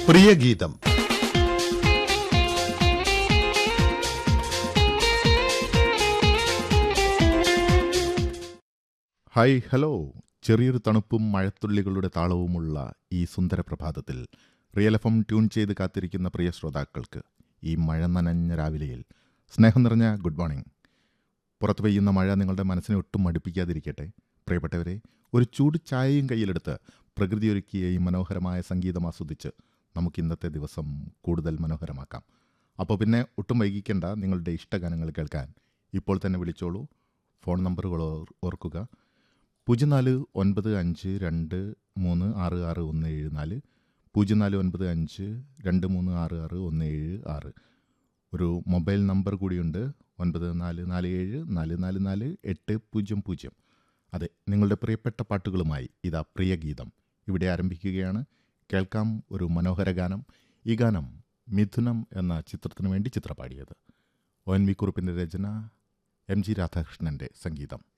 പ്രിയഗീതം hi hello ചെറിയൊരു തണുപ്പും മഴത്തുള്ളികളുടെ താളവുമുള്ള ഈ സുന്ദര പ്രഭാതത്തിൽ റിയൽ എഫ് എം ട്യൂൺ ചെയ്ത് കാത്തിരിക്കുന്ന പ്രിയ ശ്രോതാക്കൾക്ക് ഈ മഴ നനഞ്ഞ രാവിലെയിൽ സ്നേഹം നിറഞ്ഞ ഗുഡ് മോർണിംഗ് പുറത്ത് പെയ്യുന്ന മഴ നിങ്ങളുടെ മനസ്സിനെ ഒട്ടും മടുപ്പിക്കാതിരിക്കട്ടെ പ്രിയപ്പെട്ടവരെ ഒരു ചൂട് ചായയും കയ്യിലെടുത്ത് പ്രകൃതി ഒരുക്കിയ ഈ മനോഹരമായ സംഗീതം ആസ്വദിച്ച് നമുക്ക് ഇന്നത്തെ ദിവസം കൂടുതൽ മനോഹരമാക്കാം അപ്പോൾ പിന്നെ ഒട്ടും വൈകിക്കേണ്ട നിങ്ങളുടെ ഇഷ്ടഗാനങ്ങൾ കേൾക്കാൻ ഇപ്പോൾ തന്നെ വിളിച്ചോളൂ ഫോൺ നമ്പറുകൾ ഓർ- ഓർക്കുക പൂജ്യം നാല് ഒൻപത് അഞ്ച് രണ്ട് മൂന്ന് ആറ് ആറ് ഒന്ന് ഏഴ് നാല് പൂജ്യം നാല് ഒൻപത് അഞ്ച് രണ്ട് മൂന്ന് ആറ് ആറ് ഒന്ന് ഏഴ് ആറ് ഒരു മൊബൈൽ നമ്പർ കൂടിയുണ്ട് ഒൻപത് നാല് നാല് ഏഴ് നാല് നാല് നാല് എട്ട് പൂജ്യം പൂജ്യം അതെ നിങ്ങളുടെ പ്രിയപ്പെട്ട പാട്ടുകളുമായി ഇതാ പ്രിയ ഗീതം ഇവിടെ ആരംഭിക്കുകയാണ് കേൾക്കാം ഒരു മനോഹര ഗാനം ഈ ഗാനം മിഥുനം എന്ന ചിത്രത്തിനു വേണ്ടി ചിത്രപാടിയത് ഒ എൻ വി കുറുപ്പിൻ്റെ രചന എം ജി രാധാകൃഷ്ണൻ്റെ സംഗീതം